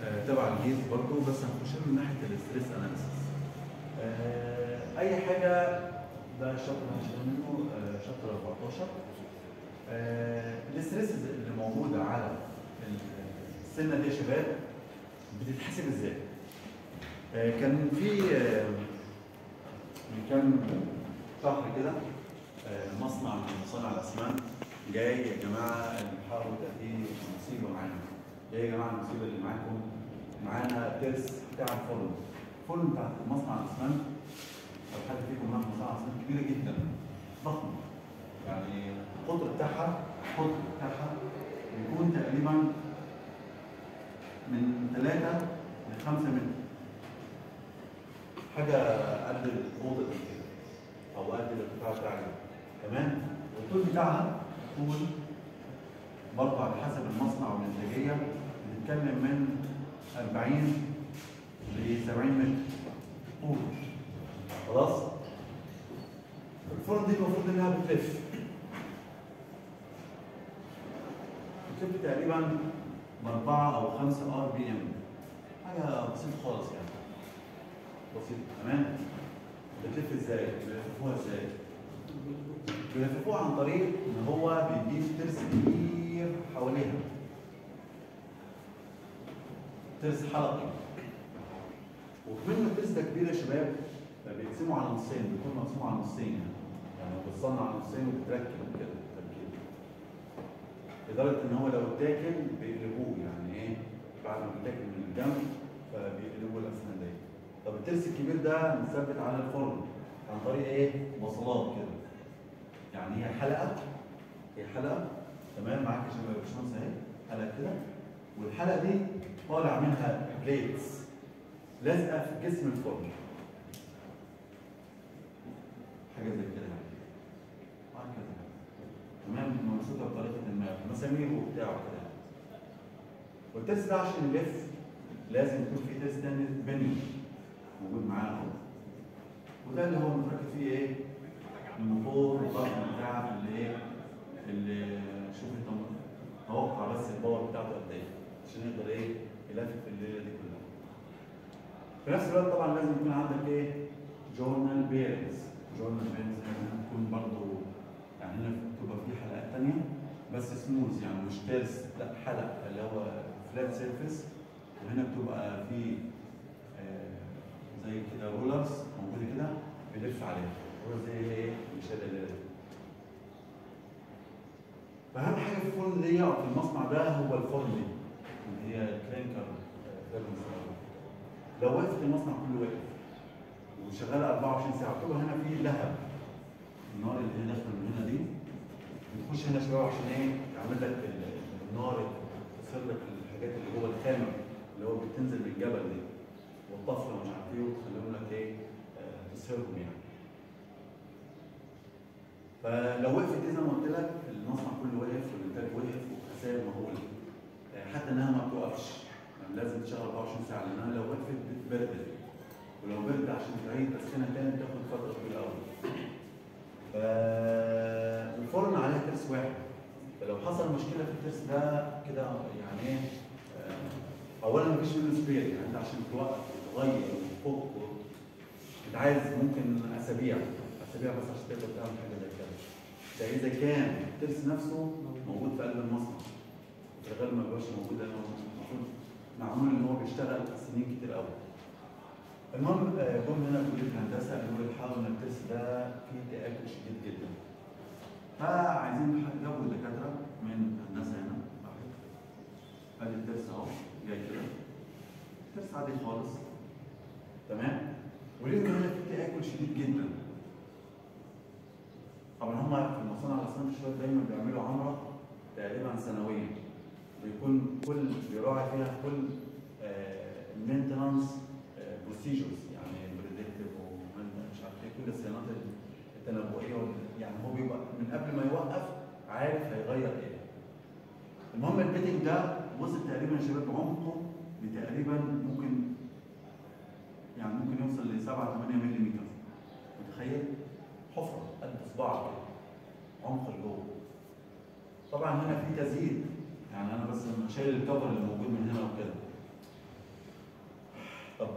آه، تبع الجيز برضو بس هنخش من ناحيه الاستريس اناليسيس اي حاجه ده الشابتر اللي هنشتغل منه آه، شابتر 14 آه، الاستريس اللي موجوده على السنه دي يا شباب بتتحسب ازاي؟ آه، كان في آه، من كام شهر كده آه، مصنع من مصانع الاسمنت جاي يا جماعه بنحاول في مصيبه معانا ايه يا جماعه المصيبه اللي معاكم؟ معانا ترس بتاع الفرن الفرن بتاع مصنع الاسمنت لو حد فيكم راح مصنع اسمنت كبيره جدا ضخمه يعني القطر بتاعها القطر بتاعها بيكون تقريبا من 3 ل 5 متر حاجه قد الاوضه دي كده او قد الارتفاع بتاعها تمام والطول بتاعها طول برضه على حسب المصنع والانتاجيه بنتكلم من 40 ل 70 متر طول خلاص الفرن دي المفروض انها بتلف بتلف تقريبا بأربعة أو خمسة ار بي ام حاجة بسيطة خالص يعني بسيطة تمام بتلف ازاي؟ بيلففوها ازاي؟ بيلففوها عن طريق ان هو بيجيب ترس كبير حواليها ترس حلقي وكمان ما الترس ده كبير يا شباب فبيقسموا على نصين بيكون مقسوم على نصين يعني يعني بتصنع على نصين وبتركب كده تركيب لدرجه ان هو لو اتاكل بيقلبوه يعني ايه بعد ما بيتاكل من الجنب فبيقلبوا الاسنان دي طب الترس الكبير ده مثبت على الفرن عن طريق ايه؟ وصلات كده يعني هي حلقه هي حلقه تمام معاك يا شباب يا باشمهندس اهي حلقه كده والحلقه دي طالع منها بليتس لازقه في جسم الفرن حاجه زي كده يعني وهكذا تمام ممسوكه بطريقه ما مسامير وبتاع وكده والترس ده عشان يلف لازم يكون في ترس تاني بني موجود معانا اهو وده اللي هو متركب فيه ايه؟ الموتور الضغط بتاع اللي ايه؟ اللي شوف انت توقع بس الباور بتاعته قد ايه عشان يقدر ايه؟ يلفف الليله دي كلها. في نفس الوقت طبعا لازم يكون عندك ايه؟ جورنال بيرنز جورنال بيرنز لازم تكون برضه يعني هنا بتبقى في حلقات تانية بس سموز يعني مش ترس لا حلقة اللي هو فلات سيرفيس وهنا بتبقى في آه، زي كده رولرز موجودة كده بيلف عليها رولر زي ايه مشال الليلة فأهم حاجة في الفرن دي أو في المصنع ده هو الفرن دي اللي هي الكلينكر فيرنس لو وقفت المصنع كله واقف وشغالة 24 ساعة بتبقى هنا في لهب النار اللي هي داخله من هنا دي بتخش هنا شويه عشان ايه يعمل لك ال- النار تصير لك الحاجات اللي جوه الخامه اللي هو بتنزل من الجبل دي والطفله ومش عارف ايه وتخليهم لك ايه آه، تصهرهم يعني فلو وقفت دي زي ما قلت لك المصنع كله واقف والانتاج واقف والخسائر مهوله آه، حتى انها ما بتوقفش يعني لازم تشتغل 24 ساعه لانها لو وقفت بتبرد ولو برد عشان تعيد تسخينها تاني بتاخد فتره طويله قوي فالفرن عليها ترس واحد فلو حصل مشكله في الترس ده كده يعني ايه آه، اولا مفيش منه سبير يعني انت عشان توقف وتغير وتفك انت عايز ممكن اسابيع اسابيع بس عشان تقدر تعمل حاجه زي كده ده اذا كان الترس نفسه موجود في قلب المصنع في الغالب ما بيبقاش موجود لانه المفروض معمول ان هو بيشتغل سنين كتير قوي المهم آه، جم هنا كليه الهندسه قالوا لي حاول ان الترس ده فيه تاكل شديد جدا فعايزين حد جابوا دكاتره من هندسه هنا واحد. ادي الترس اهو جاي كده ترس عادي خالص تمام ولقيت هنا فيه تاكل شديد جدا طبعا هم في المصانع الاسنان الشباب دايما بيعملوا عمره تقريبا سنويا بيكون كل بيراعي فيها كل المينتنانس بروسيجرز يعني بريدكتيف ومش عارف ايه كل الصيانات التنبؤيه وال- يعني هو بيبقى من قبل ما يوقف عارف هيغير ايه. المهم البيتنج ده وصل تقريبا يا شباب عمقه بتقريبا ممكن يعني ممكن يوصل ل 7 8 ملم متخيل؟ حفره قد صباعك كده عمق لجوه. طبعا هنا في تزييد يعني انا بس شايل الكفر اللي موجود من هنا وكده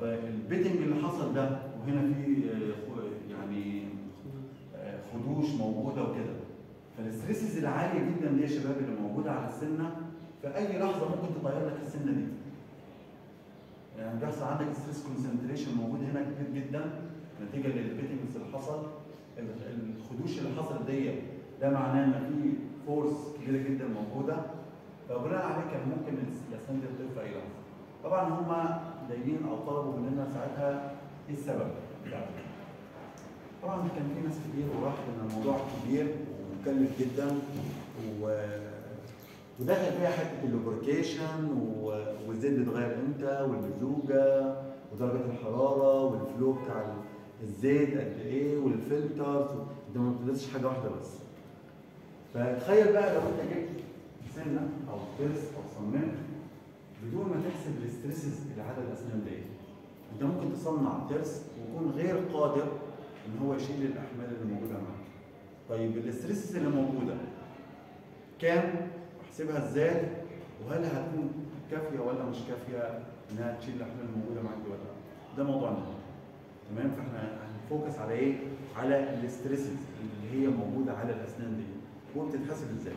طب البيتنج اللي حصل ده وهنا في آه، خ- يعني آه، خدوش موجوده وكده فالستريسز العاليه جدا دي يا شباب اللي موجوده على السنه في اي لحظه ممكن تغير لك السنه دي يعني بيحصل عندك ستريس كونسنتريشن موجود هنا كتير جدا نتيجه للبيتنجز اللي حصل ال- الخدوش اللي حصلت دي ده معناه ان في فورس كبيره جدا موجوده فبناء عليه كان ممكن الاسنان دي تطير في اي لحظه طبعا هم دايرين او طلبوا مننا ساعتها ايه السبب بتاعه طبعا كان في ناس كتير وراحت ان الموضوع كبير ومكلف جدا و ودخل فيها حته اللوبريكيشن و- والزيت بيتغير امتى والمزوجه ودرجه الحراره والفلو بتاع ال- الزيت قد ايه والفلترز انت ما بتدرسش حاجه واحده بس فتخيل بقى لو انت جبت سنه او ترس او صممت بدون ما تحسب الاستريسز اللي على الاسنان دي انت ممكن تصنع ترس ويكون غير قادر ان هو يشيل الاحمال اللي موجوده معاك طيب الاستريسز اللي موجوده كام احسبها ازاي وهل هتكون كافيه ولا مش كافيه انها تشيل الاحمال الموجوده معاك دي ولا لا ده موضوعنا تمام فاحنا هنفوكس على ايه على الاستريسز اللي هي موجوده على الاسنان دي وبتتحسب ازاي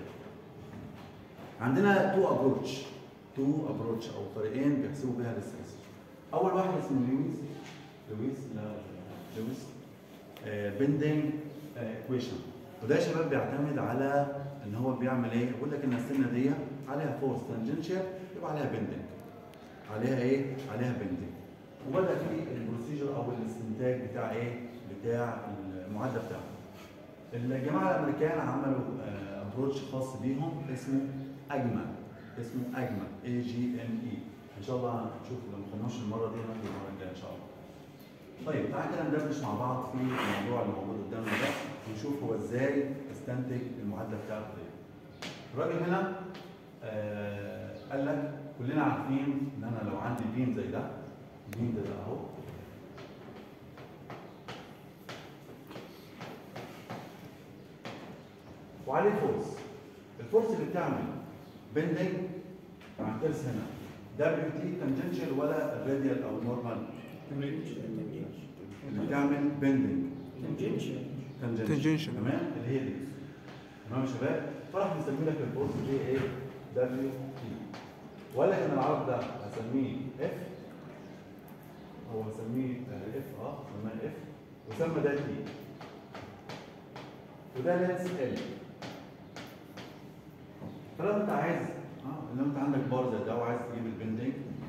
عندنا تو ابروتش تو ابروتش او طريقين بيحسبوا بيها الاستريس اول واحد اسمه لويس لويس لا لويس بندنج ايكويشن وده يا شباب بيعتمد على ان هو بيعمل ايه يقول لك ان السنه دي عليها فورس تانجنشال يبقى عليها بندنج عليها ايه عليها بندنج وبدا في البروسيجر او الاستنتاج بتاع ايه بتاع المعادله بتاعته الجماعه الامريكان عملوا ابروتش خاص بيهم اسمه اجمل اسمه اجمل اي جي ام اي ان شاء الله هنشوف لو ما خدناش المره دي هناخده المره الجايه ان شاء الله طيب تعالى كده ندردش مع بعض في الموضوع اللي موجود قدامنا ده ونشوف هو ازاي استنتج المعادله بتاعته دي الراجل هنا آه قال لك كلنا عارفين ان انا لو عندي بيم زي ده بيم ده, ده اهو وعليه فورس الفورس اللي بتعمل بندنج مع الترس هنا دبليو تي تنجنشال ولا الراديال او نورمال اللي بتعمل بندنج Tangential. تمام اللي هي دي تمام يا شباب فراح نسمي لك الفورس دي ايه دبليو تي وقال لك ان العرض ده هسميه اف هو هسميه اف اه سماه اف وسمى ده تي وده لينس ال فلو انت عايز اه لو انت عندك بار زي ده وعايز تجيب البندنج